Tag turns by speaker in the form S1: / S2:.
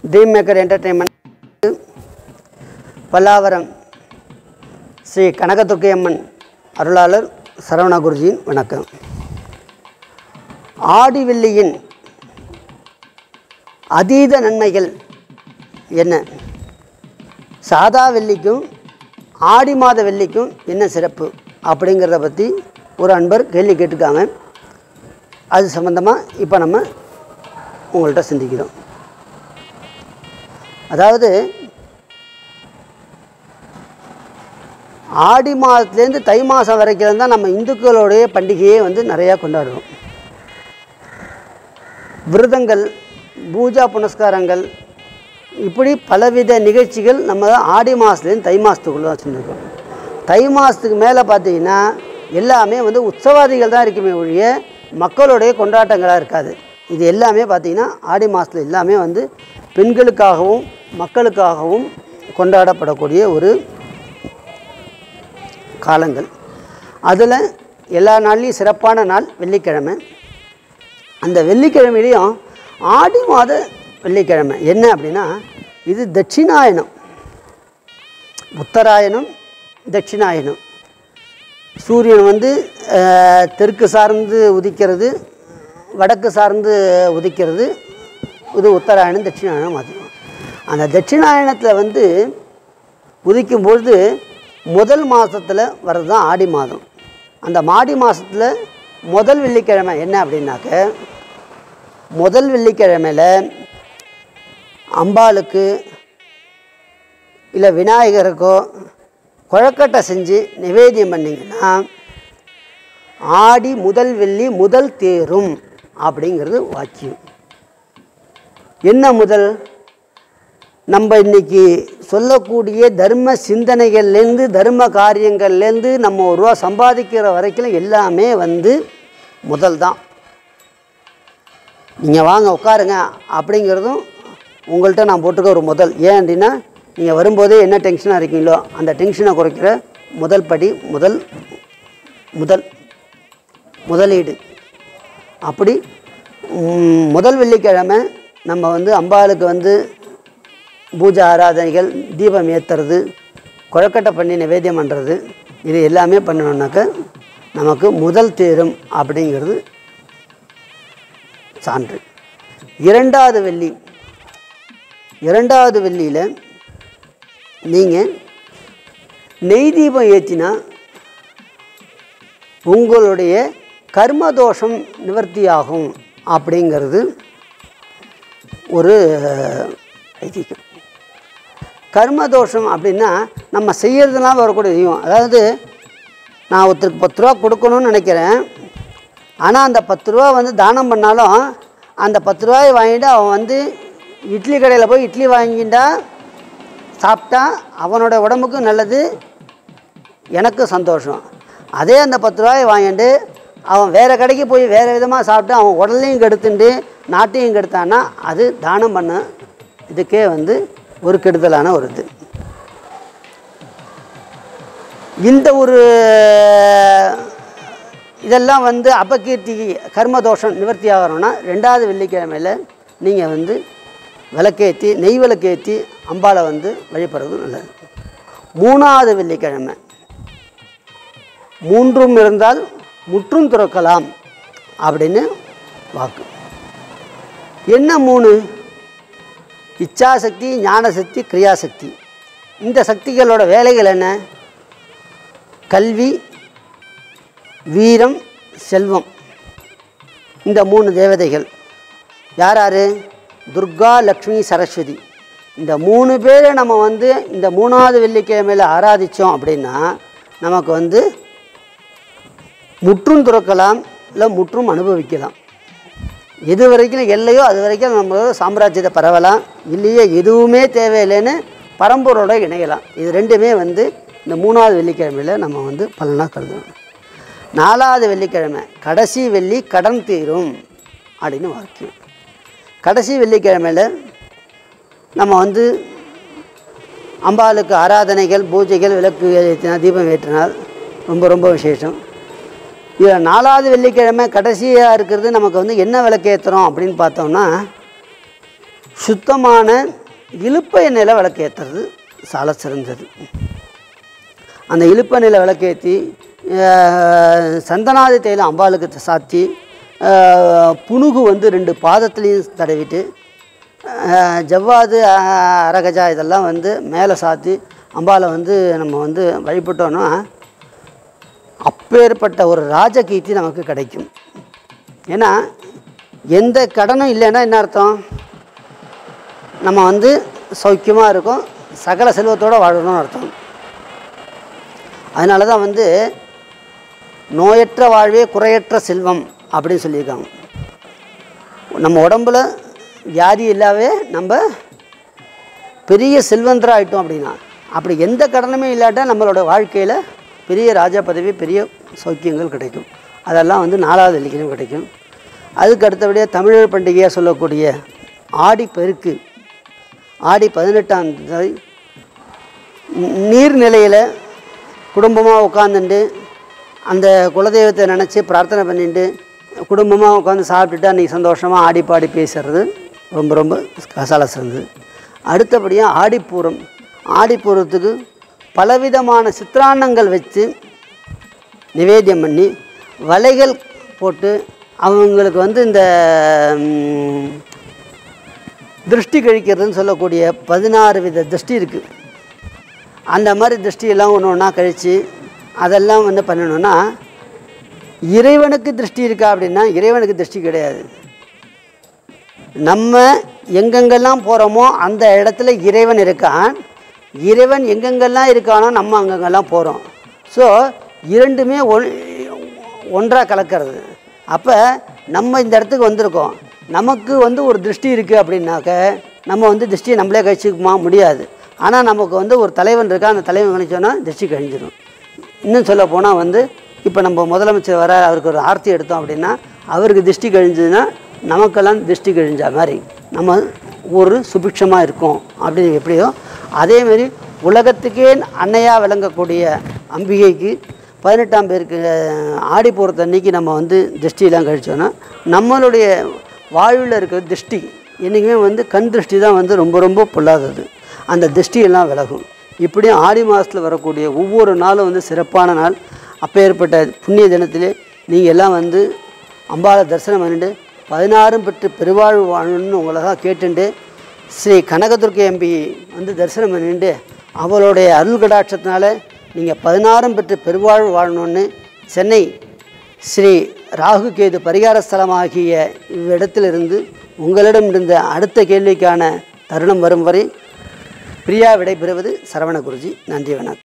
S1: dream maker entertainment Pallavaram Sri Kanakadurgai Amman அருளாளர் சரவண குருஜியின் வணக்கம் ஆடி வெள்ளியின் அதீத நன்மைகள் என்ன சாதா வெள்ளிக்கும் ஆடி மாத வெள்ளிக்கும் என்ன சிறப்பு அப்படிங்கிறத பற்றி ஒரு அன்பர் கேள்வி கேட்டிருக்காங்க அது சம்மந்தமாக இப்போ நம்ம உங்கள்கிட்ட சிந்திக்கிறோம் அதாவது ஆடி மாதத்துலேருந்து தை மாதம் வரைக்கும் தான் நம்ம இந்துக்களுடைய பண்டிகையை வந்து நிறையா கொண்டாடுறோம் விரதங்கள் பூஜா புனஸ்காரங்கள் இப்படி பலவித நிகழ்ச்சிகள் நம்ம ஆடி மாதத்துலேருந்து தை மாதத்துக்குள்ளே வச்சுருக்கோம் தை மாதத்துக்கு மேலே பார்த்தீங்கன்னா எல்லாமே வந்து உற்சவாதிகள் தான் இருக்குமே ஒழிய மக்களுடைய கொண்டாட்டங்களாக இருக்காது இது எல்லாமே பார்த்திங்கன்னா ஆடி மாதத்தில் எல்லாமே வந்து பெண்களுக்காகவும் மக்களுக்காகவும் கொண்டாடப்படக்கூடிய ஒரு காலங்கள் அதில் எல்லா நாள்லேயும் சிறப்பான நாள் வெள்ளிக்கிழமை அந்த வெள்ளிக்கிழமையிலையும் ஆடி மாத வெள்ளிக்கிழமை என்ன அப்படின்னா இது தட்சிணாயனம் உத்தராயணம் தட்சிணாயனம் சூரியன் வந்து அஹ், தெற்கு சார்ந்து உதிக்கிறது வடக்கு சார்ந்து உதிக்கிறது இது உத்தராயணம் தட்சிணாயனம் அதிகம் அந்த தட்சிணாயனத்தில் வந்து உதிக்கும் பொழுது முதல் மாதத்தில் வர்றது தான் ஆடி மாதம் அந்த மாடி மாதத்தில் முதல் வெள்ளிக்கிழமை என்ன அப்படின்னாக்க முதல் வெள்ளிக்கிழமையில் அம்பாளுக்கு இல்லை விநாயகருக்கோ குழக்கட்டை செஞ்சு நிவேதியம் பண்ணிங்கன்னா ஆடி முதல் வெள்ளி முதல் தேரும் அப்படிங்கிறது வாக்கியம் என்ன முதல் நம்ம இன்னைக்கு சொல்லக்கூடிய தர்ம சிந்தனைகள்லேருந்து தர்ம காரியங்கள்லேருந்து நம்ம ஒரு ரூபா சம்பாதிக்கிற வரைக்கும் எல்லாமே வந்து முதல் தான் நீங்கள் வாங்க உட்காருங்க அப்படிங்கிறதும் உங்கள்கிட்ட நான் போட்டுக்க ஒரு முதல் ஏன் அப்படின்னா நீங்கள் வரும்போதே என்ன டென்ஷனாக இருக்கீங்களோ அந்த டென்ஷனை குறைக்கிற முதல் படி முதல் முதல் முதலீடு அப்படி ம், முதல் வெள்ளிக்கிழமை நம்ம வந்து அம்பாளுக்கு வந்து பூஜை ஆராதனைகள் தீபம் ஏற்றுறது குழக்கட்டை பண்ணி நிவேத்தியம் பண்ணுறது இது எல்லாமே பண்ணணுன்னாக்க நமக்கு முதல் தேரும் அப்படிங்கிறது சான்று இரண்டாவது வெள்ளி இரண்டாவது வெள்ளியில் நீங்கள் நெய் தீபம் ஏற்றினா உங்களுடைய கர்மதோஷம் நிவர்த்தியாகும் அப்படிங்கிறது ஒரு ஐதீகம் கர்மதோஷம் அப்படின்னா நம்ம செய்யறதுனால வரக்கூடிய தெய்வம் அதாவது நான் ஒருத்தருக்கு பத்து ரூபா கொடுக்கணும்னு நினைக்கிறேன் ஆனால் அந்த பத்து ரூபா வந்து தானம் பண்ணாலும் அந்த பத்து ரூபாயை வாங்கிட்டு அவன் வந்து இட்லி கடையில் போய் இட்லி வாங்கிட்டா சாப்பிட்டா அவனோட உடம்புக்கும் நல்லது எனக்கும் சந்தோஷம் அதே அந்த பத்து ரூபாயை வாங்கிட்டு அவன் வேறு கடைக்கு போய் வேறு விதமாக சாப்பிட்டு அவன் உடலையும் கெடுத்துட்டு நாட்டையும் கெடுத்தான்னா அது தானம் பண்ண இதுக்கே வந்து ஒரு கெடுதலான ஒரு இது இந்த ஒரு இதெல்லாம் வந்து அபகீர்த்தி கர்மதோஷம் நிவர்த்தி ஆகணும்னா ரெண்டாவது வெள்ளிக்கிழமையில் நீங்கள் வந்து விளக்கேற்றி நெய் விளக்கேற்றி அம்பாளை வந்து வழிபடுறது நல்லது மூணாவது வெள்ளிக்கிழமை மூன்றும் இருந்தால் முற்றும் துறக்கலாம் அப்படின்னு வாக்கு என்ன மூணு இச்சாசக்தி ஞானசக்தி கிரியாசக்தி இந்த சக்திகளோட வேலைகள் என்ன கல்வி வீரம் செல்வம் இந்த மூணு தேவதைகள் யார் யார் துர்கா லக்ஷ்மி சரஸ்வதி இந்த மூணு பேரை நம்ம வந்து இந்த மூணாவது வெள்ளிக்கிழமையில் ஆராதித்தோம் அப்படின்னா நமக்கு வந்து முற்றும் துறக்கலாம் இல்லை முற்றும் அனுபவிக்கலாம் எது வரைக்கும் எல்லையோ அது வரைக்கும் நம்ம சாம்ராஜ்யத்தை பரவலாம் இல்லையே எதுவுமே தேவையில்லைன்னு பரம்பரோட இணையலாம் இது ரெண்டுமே வந்து இந்த மூணாவது வெள்ளிக்கிழமையில் நம்ம வந்து பலனாக கருதணும் நாலாவது வெள்ளிக்கிழமை கடைசி வெள்ளி கடன் தீரும் அப்படின்னு வாக்கியம் கடைசி வெள்ளிக்கிழமையில் நம்ம வந்து அம்பாளுக்கு ஆராதனைகள் பூஜைகள் விளக்கு ஏற்றினால் தீபம் ஏற்றினால் ரொம்ப ரொம்ப விசேஷம் இதில் நாலாவது வெள்ளிக்கிழமை கடைசியாக இருக்கிறது நமக்கு வந்து என்ன விளக்கு ஏற்றுறோம் அப்படின்னு பார்த்தோம்னா சுத்தமான இழுப்ப எண்ணெயில் விளக்கேற்றுறது சால சிறந்தது அந்த இழுப்ப நில விளக்கேற்றி சந்தனாதி தைலம் அம்பாளுக்கு சாத்தி அஹ், புனுகு வந்து ரெண்டு பாதத்துலேயும் தடவிட்டு அஹ், ஜவ்வாது அஹ், அரகஜா இதெல்லாம் வந்து மேலே சாத்தி அம்பாளை வந்து நம்ம வந்து வழிபட்டோன்னா அப்பேற்பட்ட ஒரு ராஜகீர்த்தி நமக்கு கிடைக்கும் ஏன்னா எந்த கடனும் இல்லைன்னா என்ன அர்த்தம் நம்ம வந்து சௌக்கியமாக இருக்கும் சகல செல்வத்தோடு வாழணும்னு அர்த்தம் அதனால தான் வந்து நோயற்ற வாழ்வே குறையற்ற செல்வம் அப்படின்னு சொல்லியிருக்காங்க நம்ம உடம்புல வியாதி இல்லாவே நம்ம பெரிய செல்வந்தராக ஆயிட்டோம் அப்படின்னா அப்படி எந்த கடனுமே இல்லாட்டா நம்மளோட வாழ்க்கையில் பெரிய ராஜா பதவி பெரிய சௌக்கியங்கள் கிடைக்கும் அதெல்லாம் வந்து நாலாவது வெள்ளிக்கிழமை கிடைக்கும் அதுக்கு அடுத்தபடியாக தமிழர் பண்டிகையாக சொல்லக்கூடிய ஆடி பெருக்கு ஆடி பதினெட்டாம் தேதி நீர்நிலையில் குடும்பமாக உட்காந்துட்டு அந்த குலதெய்வத்தை நினச்சி பிரார்த்தனை பண்ணிட்டு குடும்பமாக உட்காந்து சாப்பிட்டுட்டு அன்றைக்கி சந்தோஷமாக ஆடி பாடி பேசுறது ரொம்ப ரொம்ப கசால சிறந்தது அடுத்தபடியாக ஆடிப்பூரம் ஆடிப்பூரத்துக்கு பலவிதமான சித்திரான்னங்கள் வச்சு நிவேத்தியம் பண்ணி வலைகள் போட்டு அவங்களுக்கு வந்து இந்த ம், திருஷ்டி கழிக்கிறதுன்னு சொல்லக்கூடிய பதினாறு வித திருஷ்டி இருக்குது அந்த மாதிரி திருஷ்டியெல்லாம் ஒன்று ஒன்றா கழித்து அதெல்லாம் வந்து பண்ணணும்னா இறைவனுக்கு திருஷ்டி இருக்கா அப்படின்னா இறைவனுக்கு திருஷ்டி கிடையாது நம்ம எங்கெங்கெல்லாம் போகிறோமோ அந்த இடத்துல இறைவன் இருக்கான் இறைவன் எங்கெங்கெல்லாம் இருக்கானோ நம்ம அங்கங்கெல்லாம் போகிறோம் ஸோ இரண்டுமே ஒன் ஒன்றாக கலக்கிறது அப்போ நம்ம இந்த இடத்துக்கு வந்திருக்கோம் நமக்கு வந்து ஒரு திருஷ்டி இருக்குது அப்படின்னாக்க நம்ம வந்து திருஷ்டியை நம்மளே கழிச்சுக்குமா முடியாது ஆனால் நமக்கு வந்து ஒரு தலைவன் இருக்கா அந்த தலைவன் கழிச்சோன்னா திருஷ்டி கழிஞ்சிடும் இன்னும் சொல்ல போனால் வந்து இப்போ நம்ம முதலமைச்சர் வர அவருக்கு ஒரு ஆர்த்தி எடுத்தோம் அப்படின்னா அவருக்கு திருஷ்டி கழிஞ்சதுன்னா நமக்கெல்லாம் திருஷ்டி கழிஞ்ச மாதிரி நம்ம ஒரு சுபிக்ஷமாக இருக்கோம் அப்படின்னு எப்படியோ அதேமாரி உலகத்துக்கே அன்னையாக விளங்கக்கூடிய அம்பிகைக்கு பதினெட்டாம் பேருக்கு ஆடி போகிறது அன்னைக்கு நம்ம வந்து திருஷ்டியெல்லாம் கழிச்சோன்னா நம்மளுடைய வாழ்வில் இருக்கிற திருஷ்டி என்றைக்குமே வந்து கண் திருஷ்டி தான் வந்து ரொம்ப ரொம்ப பொல்லாதது அந்த திருஷ்டியெல்லாம் விலகும் இப்படியும் ஆடி மாதத்தில் வரக்கூடிய ஒவ்வொரு நாளும் வந்து சிறப்பான நாள் அப்பேற்பட்ட புண்ணிய தினத்திலே நீங்கள் எல்லாம் வந்து அம்பாளை தரிசனம் பண்ணிட்டு பதினாறும் பெற்று பெருவாழ்வு வாழணும்னு உங்களாக கேட்டுண்டு ஸ்ரீ கனகதுர்க்கை எம்பி வந்து தரிசனம் பண்ணிட்டு அவளுடைய அருள் கடாட்சத்தினால நீங்கள் பதினாறும் பெற்று பெருவாழ்வு வாழணும்னு சென்னை ஸ்ரீ ராகு கேது பரிகார ஸ்தலமாகிய இவ்விடத்திலிருந்து உங்களிடம் இருந்த அடுத்த கேள்விக்கான தருணம் வரும் வரை பிரியா விடைபெறுவது சரவண குருஜி நன்றி வணக்கம்